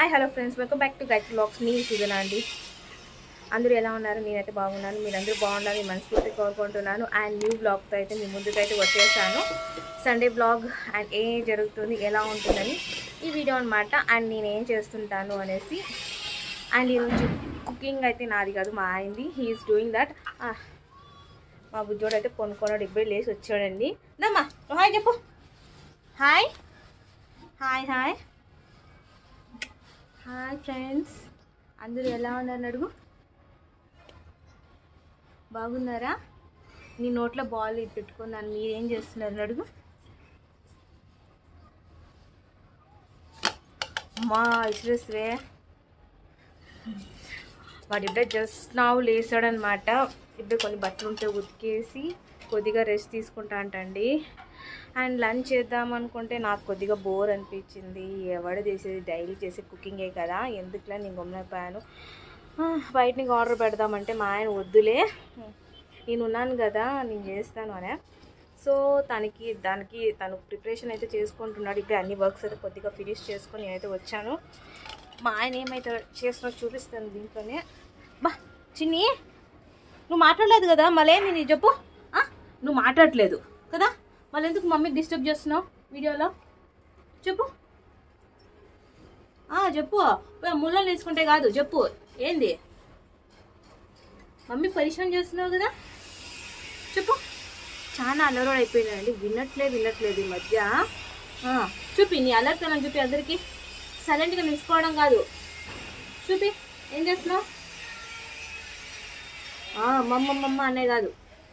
Hi hello friends welcome back to guide blogs మీ సుజన అండి అందరూ ఎలా ఉన్నారు నేనైతే బాగున్నాను మీరందరూ బాగుండాలని మనస్ఫూర్తి కోరుకుంటున్నాను అండ్ న్యూ బ్లాగ్తో అయితే మీ ముందుకైతే వచ్చేసాను సండే బ్లాగ్ అండ్ ఏం జరుగుతుంది ఎలా ఉంటుందని ఈ వీడియో అనమాట అండ్ నేను ఏం చేస్తుంటాను అనేసి అండ్ ఈరోజు కుకింగ్ అయితే నాది కాదు మా ఆయనది హీఈస్ డూయింగ్ దట్ మా బుజ్జోడు అయితే కొనుక్కోడు ఇప్పుడే లేచి వచ్చాడండి దమ్మా నువ్వు హాయ్ చెప్పు hi hi hi hi friends అందరూ ఎలా ఉన్నారు అడుగు బాగున్నారా నీ నోట్లో బాల్ ఇది పెట్టుకున్నాను మీరేం చేస్తున్నారు అడుగు మా ఇసురేస్తే వాడు ఇప్పుడే జస్ట్ నావు లేసాడనమాట ఇప్పుడు కొన్ని బట్టలు ఉంటే ఉతికేసి కొద్దిగా రెస్ట్ తీసుకుంటా అంటండి అండ్ లంచ్ చేద్దాం అనుకుంటే నాకు కొద్దిగా బోర్ అనిపించింది ఎవడు చేసేది డైలీ చేసే కుకింగే కదా ఎందుకులే నేను గమనైపోయాను బయట నీకు ఆర్డర్ పెడదామంటే మా ఆయన వద్దులే నేను ఉన్నాను కదా నేను చేస్తాను అనే సో తనకి దానికి తను ప్రిపరేషన్ అయితే చేసుకుంటున్నాడు ఇప్పుడు అన్ని వర్క్స్ అయితే కొద్దిగా ఫినిష్ చేసుకొని నేనైతే వచ్చాను మా ఆయన ఏమైతే చేస్తున్నా చూపిస్తాను దీంట్లోనే బా చిన్ని నువ్వు మాట్లాడలేదు కదా మళ్ళీ నేను చెప్పు ఆ? నువ్వు మాట్లాడలేదు కదా మళ్ళీ ఎందుకు మమ్మీకి డిస్టర్బ్ చేస్తున్నావు వీడియోలో చెప్పు ఆ, చెప్పు ముళ్ళలు వేసుకుంటే కాదు చెప్పు ఏంది మమ్మీ పరిశ్రమ చేస్తున్నావు కదా చెప్పు చాలా అల్లరోడు అయిపోయినాయండి వినట్లే వినట్లేదు ఈ మధ్య ఆ, చూపి నీ అలర్తనం చూపి అందరికీ సైలెంట్గా నిలుచుకోవడం కాదు చూపి ఏం చేస్తున్నావు మమ్మ మమ్మ అనే కాదు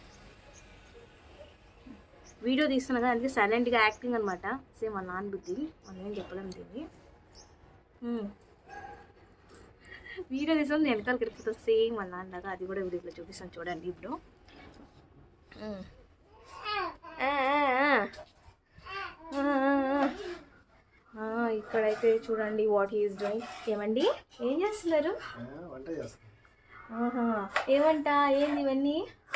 వీడియో తీస్తున్నా కదా అందుకే సైలెంట్గా యాక్టింగ్ అనమాట సేమ్ మా నాన్న బుద్ధి మనం ఏం చెప్పలేం దీన్ని ఉమ్. వీడియో తీసాం నేను వెనకాల తిరుగుతుంది సేమ్ మా నాన్నలాగా అది కూడా వీడియోలో చూపిస్తాను చూడండి ఇప్పుడు ఉమ్. ఆ, ఆ, ఆ. ఆ, ఆ, ఆ. ఆ, ఇక్కడైతే చూడండి వాట్ ఈస్ డూయింగ్ ఏమండి ఏం చేస్తున్నారు వంట చేస్తాను ఆహా ఏమంట ఏంది ఇవన్నీ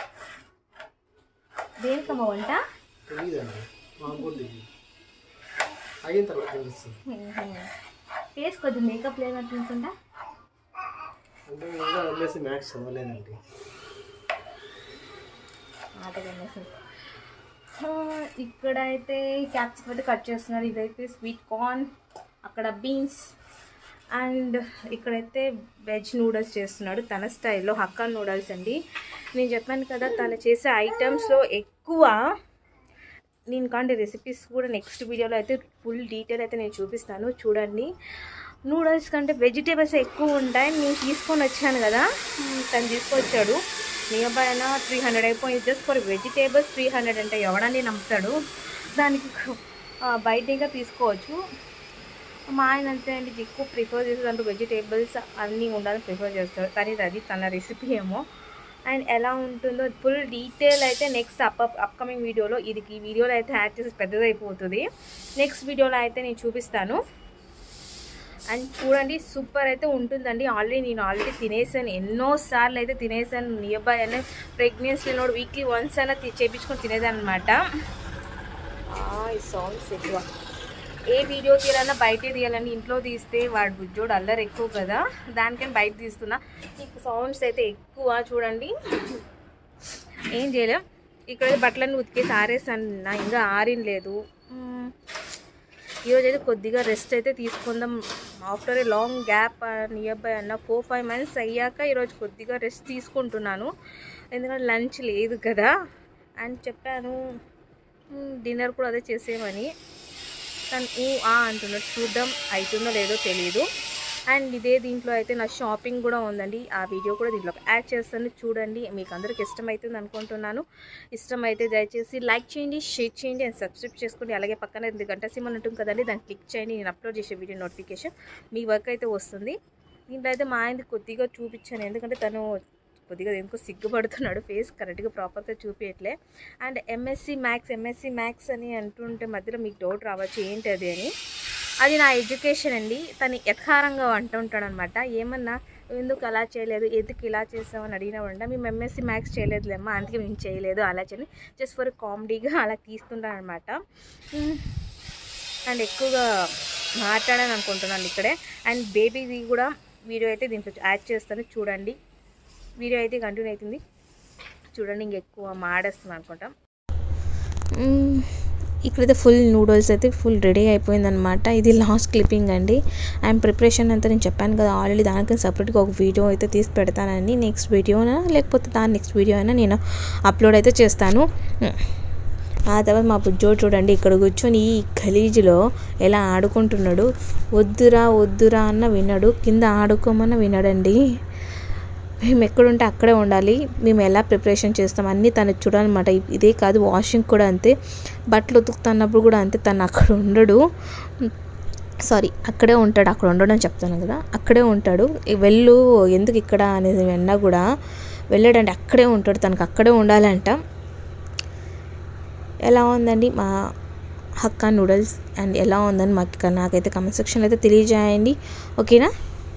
దేనికమ్మ వంట తెలియదండి మాకు కూడా తెలియదు అయిన తర్వాత తెలుస్తుంది ఫేస్ కొద్ది మేకప్ లేనట్టుంటుందా అంటే ఇంకా వదిలేసి మ్యాథ్స్ చదవలేదండి ఇక్కడైతే క్యాప్సికమ్ అయితే కట్ చేస్తున్నారు ఇదైతే స్వీట్ కార్న్ అక్కడ బీన్స్ అండ్ ఇక్కడైతే వెజ్ నూడిల్స్ చేస్తున్నాడు తన స్టైల్లో హక్కా నూడిల్స్ అండి నేను చెప్పాను కదా తను చేసే ఐటమ్స్లో ఎక్కువ నేను కాంటే రెసిపీస్ కూడా నెక్స్ట్ వీడియోలో అయితే ఫుల్ డీటెయిల్ అయితే నేను చూపిస్తాను చూడండి నూడిల్స్ కంటే వెజిటేబుల్స్ ఎక్కువ ఉంటాయి నేను తీసుకొని వచ్చాను కదా మ్, తను తీసుకొచ్చాడు నియర్ బై అయినా త్రీ హండ్రెడ్ అయిపోయింది just for vegetables three hundred అంటే ఎవడని నమ్ముతాడు దానికి ఆ, బయట ఇంకా తీసుకోవచ్చు మా ఆయన అంతే అండి ఎక్కువ ప్రిఫర్ చేసేది అంటే వెజిటేబుల్స్ అన్నీ ఉండాలని ప్రిఫర్ చేస్తాడు కానీ ఇది అది తన రెసిపీ ఏమో అండ్ ఎలా ఉంటుందో ఫుల్ డీటెయిల్ అయితే నెక్స్ట్ అప్ అప్కమింగ్ వీడియోలో ఇది ఈ వీడియోలో అయితే యాడ్ చేసి పెద్దదైపోతుంది నెక్స్ట్ వీడియోలో అయితే నేను చూపిస్తాను అండ్ చూడండి సూపర్ అయితే ఉంటుందండి ఆల్రెడీ నేను ఆల్రెడీ తినేసాను ఎన్నోసార్లు అయితే తినేసాను నియర్ బై అయినా ప్రెగ్నెన్సీలో వీక్లీ వన్స్ అయినా తి- చేపించుకొని తినేదాన్ని అనమాట ఈ సాంగ్స్ ఎక్కువ ఏ వీడియో తీయాలన్నా బయటే తీయాలండి ఇంట్లో తీస్తే వాడు బుజ్జోడు అల్లరి ఎక్కువ కదా దానికని బయట తీస్తున్నా మీకు సౌండ్స్ అయితే ఎక్కువ చూడండి ఏం చేయలేం ఇక్కడ బట్టలన్నీ ఉతికేసి ఆరేసాను నా ఇంకా ఆరిన లేదు మ్మ్. ఈరోజు అయితే కొద్దిగా రెస్ట్ అయితే తీసుకుందాం after a long gap near by అన్న ఫోర్ ఫైవ్ మంత్స్ అయ్యాక ఈరోజు కొద్దిగా రెస్ట్ తీసుకుంటున్నాను ఎందుకంటే లంచ్ లేదు కదా అండ్ చెప్పాను డిన్నర్ కూడా అదే చేసేమని కానీ ఊ ఆ అంటున్నాడు చూద్దాం అవుతుందో లేదో తెలియదు అండ్ ఇదే దీంట్లో అయితే నా షాపింగ్ కూడా ఉందండి ఆ వీడియో కూడా దీంట్లో యాడ్ చేస్తాను చూడండి మీకు అందరికి ఇష్టమవుతుంది అనుకుంటున్నాను ఇష్టమైతే దయచేసి లైక్ చేయండి షేర్ చేయండి అండ్ సబ్స్క్రైబ్ చేసుకోండి అలాగే పక్కన రెండు గంట సిమ్ ఉంటుంది కదండి దాన్ని క్లిక్ చేయండి నేను అప్లోడ్ చేసే వీడియో నోటిఫికేషన్ మీ వర్క్ అయితే వస్తుంది దీంట్లో అయితే మా ఆయనది కొద్దిగా చూపించాను ఎందుకంటే తను కొద్దిగా ఎందుకో సిగ్గుపడుతున్నాడు ఫేస్ కరెక్ట్గా ప్రాపర్గా చూపించట్లే and MSc maths MSc maths అని అంటుంటే మధ్యలో మీకు డౌట్ రావచ్చు ఏంటి అది అని అది నా ఎడ్యుకేషన్ అండి తను యథారంగా అంటుంటాడు అనమాట ఏమన్నా ఎందుకు అలా చేయలేదు ఎందుకు ఇలా చేసామని అడిగినామంట మేము ఎంఎస్సి మ్యాథ్స్ చేయలేదులేమ్మా అందుకే మేము చేయలేదు అలా చేయని జస్ట్ ఫర్ కామెడీగా అలా తీస్తుంటాను అనమాట అండ్ ఎక్కువగా మాట్లాడాను అనుకుంటున్నాను ఇక్కడే అండ్ బేబీది కూడా వీడియో అయితే దీంట్లో యాడ్ చేస్తాను చూడండి వీడియో అయితే కంటిన్యూ అవుతుంది చూడండి ఇంకెక్కువ మాడేస్తుంది అనుకుంటాం ఇక్కడైతే ఫుల్ నూడిల్స్ అయితే ఫుల్ రెడీ అయిపోయిందనమాట ఇది లాస్ట్ క్లిప్పింగ్ అండి అండ్ ప్రిపరేషన్ అంతా నేను చెప్పాను కదా ఆల్రెడీ దానికి సపరేట్గా ఒక వీడియో అయితే తీసి పెడతానని నెక్స్ట్ వీడియోనా లేకపోతే దాని నెక్స్ట్ వీడియో అయినా నేను అప్లోడ్ అయితే చేస్తాను ఆ తర్వాత మా బుజ్జోడు చూడండి ఇక్కడ కూర్చొని ఈ గలీజ్లో ఎలా ఆడుకుంటున్నాడు వద్దురా వద్దురా అన్న వినడు కింద ఆడుకోమన్న వినడండి మేము ఎక్కడుంటే అక్కడే ఉండాలి మేము ఎలా ప్రిపరేషన్ చేస్తాం అన్నీ తను చూడాలన్నమాట ఇదే కాదు వాషింగ్ కూడా అంతే బట్టలు ఉతుకుతున్నప్పుడు కూడా అంతే తను అక్కడ ఉండడు సారీ అక్కడే ఉంటాడు అక్కడ ఉండడం చెప్తాను కదా అక్కడే ఉంటాడు ఈ వెళ్ళు ఎందుకు ఇక్కడ అనేది విన్నా కూడా వెళ్ళాడంటే అక్కడే ఉంటాడు తనకు అక్కడే ఉండాలంట ఎలా ఉందండి మా హక్కా నూడిల్స్ అండ్ ఎలా ఉందని మాకు నాకైతే కమెంట్ సెక్షన్లో అయితే తెలియజేయండి ఓకేనా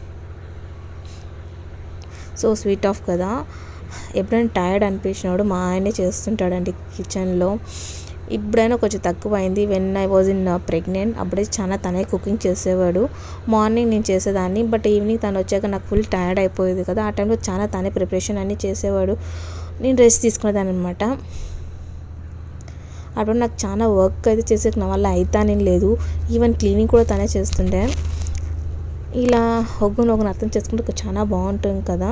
సో స్వీట్ ఆఫ్ కదా ఎప్పుడైనా టైర్డ్ అనిపించినాడు మా ఆయనే చేస్తుంటాడండి కిచెన్లో ఇప్పుడైనా కొంచెం తక్కువైంది when I was in pregnant అప్పుడే చాలా తనే కుకింగ్ చేసేవాడు మార్నింగ్ నేను చేసేదాన్ని బట్ ఈవినింగ్ తను వచ్చాక నాకు ఫుల్ టైర్డ్ అయిపోయేది కదా ఆ టైంలో చాలా తనే ప్రిపరేషన్ అన్నీ చేసేవాడు నేను రెస్ట్ తీసుకునేదాన్ని అనమాట అప్పుడు నాకు చాలా వర్క్ అయితే చేసే నా వల్ల అయితానేం లేదు ఈవెన్ క్లీనింగ్ కూడా తనే చేస్తుండే ఇలా ఒగ్గును ఒకరిని అర్థం చేసుకుంటే చాలా బాగుంటుంది కదా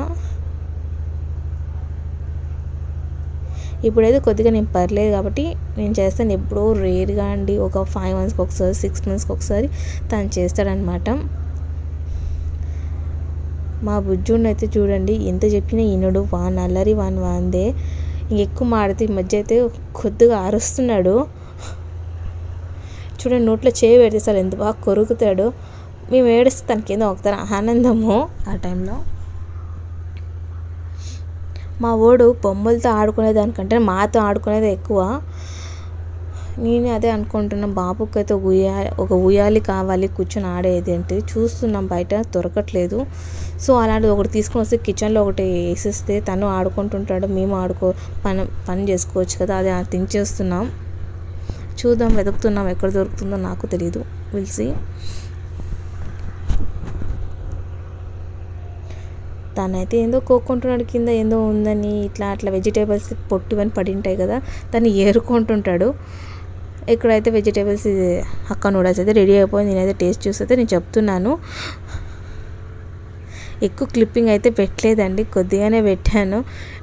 ఇప్పుడైతే కొద్దిగా నేను పర్లేదు కాబట్టి నేను చేస్తాను ఎప్పుడో రేర్గా అండి ఒక ఫైవ్ మంత్స్కి ఒకసారి సిక్స్ మంత్స్కి ఒకసారి తను చేస్తాడనమాట మా బుజ్జుడిని అయితే చూడండి ఎంత చెప్పినా ఈనడు వాన్ అల్లరి వాన్ వాందే ఇంకెక్కువ మాడితే ఈ మధ్య అయితే కొద్దిగా అరుస్తున్నాడు చూడండి నోట్లో చేయి పెడితే అసలు ఎంత బాగా కొరుకుతాడు మేము ఏడిస్తే తనకి ఏదో ఒకసారి ఆనందము ఆ టైంలో మా ఓడు బొమ్మలతో ఆడుకునేదానికంటే మాతో ఆడుకునేది ఎక్కువ నేను అదే అనుకుంటున్నా బాబుకి అయితే ఒక ఉయ్యాలి ఒక ఉయ్యాలి కావాలి కూర్చొని ఆడేది అంటే చూస్తున్నాం బయట దొరకట్లేదు సో అలాంటిది ఒకటి తీసుకొని వస్తే కిచెన్లో ఒకటి వేసిస్తే తను ఆడుకుంటుంటాడు మేము ఆడుకో పని పని చేసుకోవచ్చు కదా అదే థింక్ చేస్తున్నాం చూద్దాం వెతుకుతున్నాం ఎక్కడ దొరుకుతుందో నాకు తెలియదు విల్సి తనైతే ఏందో కోక్కుంటున్నాడు కింద ఏందో ఉందని ఇట్లా అట్లా వెజిటేబుల్స్ పొట్టు అని పడి ఉంటాయి కదా తను ఏరుకుంటుంటాడు ఇక్కడైతే వెజిటేబుల్స్ ఇది హక్క నూడిల్స్ అయితే రెడీ అయిపోయింది నేనైతే టేస్ట్ చూస్తే నేను చెప్తున్నాను ఎక్కువ క్లిప్పింగ్ అయితే పెట్టలేదండి కొద్దిగానే పెట్టాను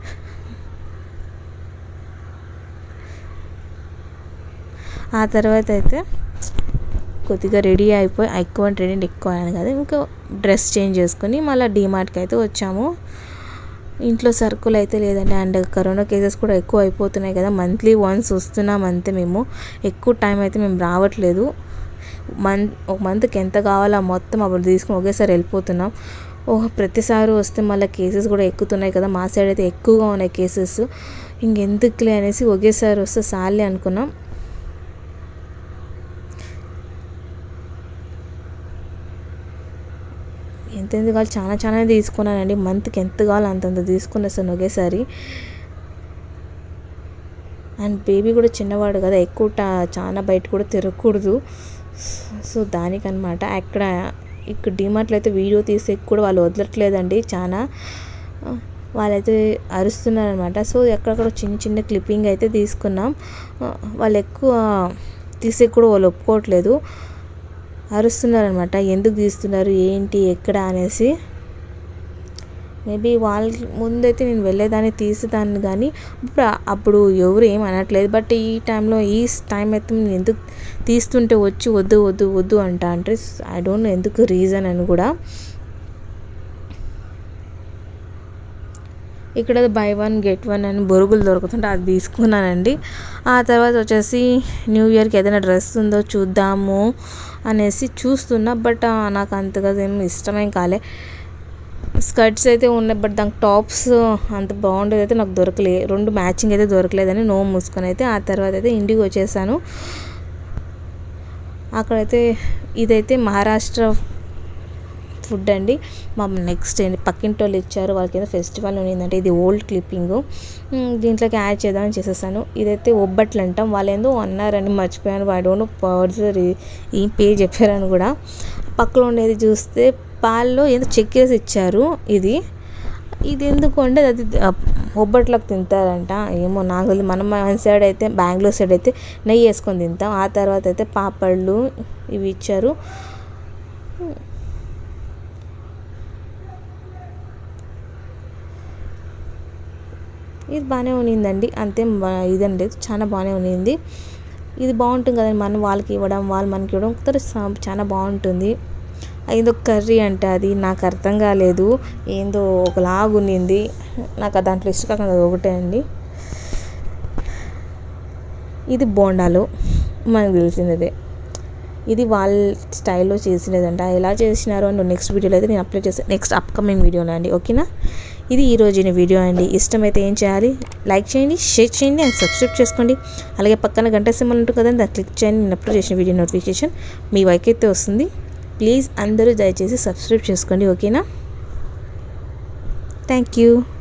ఆ తర్వాత అయితే కొద్దిగా రెడీ అయిపోయి ఎక్కువ రెడీ ఎక్కువ అయ్యాను కదా ఇంకా డ్రెస్ చేంజ్ చేసుకుని మళ్ళీ డీమార్ట్కి అయితే వచ్చాము ఇంట్లో సరుకులు అయితే లేదండి అండ్ కరోనా కేసెస్ కూడా ఎక్కువ అయిపోతున్నాయి కదా మంత్లీ వన్స్ వస్తున్నాం అంతే మేము ఎక్కువ టైం అయితే మేము రావట్లేదు మంత్ ఒక మంత్కి ఎంత కావాలో మొత్తం అప్పుడు తీసుకుని ఒకేసారి వెళ్ళిపోతున్నాం ఓహ్ ప్రతిసారి వస్తే మళ్ళీ కేసెస్ కూడా ఎక్కుతున్నాయి కదా మా సైడ్ అయితే ఎక్కువగా ఉన్నాయి కేసెస్ ఇంకెందుకులే అనేసి ఒకేసారి వస్తే సాలే అనుకున్నాం ఎంత ఎంత కావాలి చాలా చాలా తీసుకున్నానండి మంత్కి ఎంత కావాలో అంతంత తీసుకునేసాను ఒకేసారి అండ్ బేబీ కూడా చిన్నవాడు కదా ఎక్కువ టా- చాలా బయట కూడా తిరగకూడదు సో దానికనమాట అక్కడ ఇక్కడ డిమార్ట్లో అయితే వీడియో తీసే కూడా వాళ్ళు వదలట్లేదండి చాలా వాళ్ళైతే అరుస్తున్నారనమాట సో ఎక్కడక్కడ చిన్న చిన్న క్లిప్పింగ్ అయితే తీసుకున్నాం వాళ్ళు ఎక్కువ తీసే కూడా వాళ్ళు ఒప్పుకోవట్లేదు అరుస్తున్నారనమాట ఎందుకు తీస్తున్నారు ఏంటి ఎక్కడ అనేసి మేబీ వాళ్ళ ముందైతే నేను వెళ్ళేదాన్ని తీసేదాన్ని కానీ ఇప్పుడు అప్పుడు ఎవరు ఏం అనట్లేదు బట్ ఈ టైంలో ఈ టైం అయితే నేను ఎందుకు తీస్తుంటే వచ్చి వద్దు వద్దు వద్దు అంట అంటే ఐ డోంట్ నో ఎందుకు రీజన్ అని కూడా ఇక్కడ బై వన్ గెట్ వన్ అని బొరుగులు దొరుకుతుంటే అది తీసుకున్నానండి ఆ తర్వాత వచ్చేసి న్యూ ఇయర్కి ఏదైనా డ్రెస్ ఉందో చూద్దాము అనేసి చూస్తున్నా బట్ నాకు అంతగా ఏం ఇష్టమేం కాలే స్కర్ట్స్ అయితే ఉన్నాయి బట్ దానికి టాప్స్ అంత బాగుండేది అయితే నాకు దొరకలే రెండు మ్యాచింగ్ అయితే దొరకలేదని నో మూసుకొని అయితే ఆ తర్వాత అయితే ఇంటికి వచ్చేసాను అక్కడైతే ఇదైతే మహారాష్ట్ర ఫుడ్ అండి మా నెక్స్ట్ ఏంటి పక్కింటి వాళ్ళు ఇచ్చారు వాళ్ళకి ఏదో ఫెస్టివల్ ఉన్నిందంటే ఇది ఓల్డ్ క్లిప్పింగ్ దీంట్లోకి యాడ్ చేద్దామని చేసేసాను ఇదైతే ఒబ్బట్లు అంటాం వాళ్ళు ఏందో అన్నారని మర్చిపోయాను ఐ డోంట్ నో వర్డ్స్ ఈ పేరు చెప్పారని కూడా పక్కలో ఉండేది చూస్తే పాల్లో ఏదో చక్కెర ఇచ్చారు ఇది ఇది ఎందుకు అంటే అది ఆ, ఒబ్బట్లకు తింటారంట ఏమో నాకు తెలియదు. మనం మన సైడ్ అయితే బెంగళూరు సైడ్ అయితే నెయ్యి వేసుకొని తింటాం ఆ తర్వాత అయితే పాపళ్ళు ఇవి ఇచ్చారు ఇది బాగానే ఉన్నిందండి అంతే బా- ఇదని లేదు చాలా బాగానే ఉన్నింది ఇది బాగుంటుంది కదండి మనం వాళ్ళకి ఇవ్వడం వాళ్ళు మనకి ఇవ్వడం ఒకసారి సా- చాలా బాగుంటుంది ఏదో కర్రీ అంటే అది నాకు అర్థం కాలేదు ఏందో ఒకలాగా ఉన్నింది నాకు ఆ దాంట్లో ఇష్టం కాకుండా అది ఒకటే అండి ఇది బోండాలు మనకు తెలిసినదే ఇది వాళ్ళ స్టైల్లో చేసినదంట ఎలా చేసినారో అని నెక్స్ట్ వీడియోలో అయితే నేను అప్లోడ్ చేస్తాను నెక్స్ట్ అప్కమింగ్ వీడియోలో అండి ఓకేనా ఇది ఈ రోజున వీడియో అండి ఇష్టమైతే ఏం చేయాలి లైక్ చేయండి షేర్ చేయండి అండ్ సబ్స్క్రైబ్ చేసుకోండి అలాగే పక్కన గంట సింబల్ ఉంటుంది కదండి దాన్ని క్లిక్ చేయండి నేను అప్లోడ్ చేసిన వీడియో నోటిఫికేషన్ మీ వైకైతే వస్తుంది ప్లీజ్ అందరూ దయచేసి సబ్స్క్రైబ్ చేసుకోండి ఓకేనా థ్యాంక్ యూ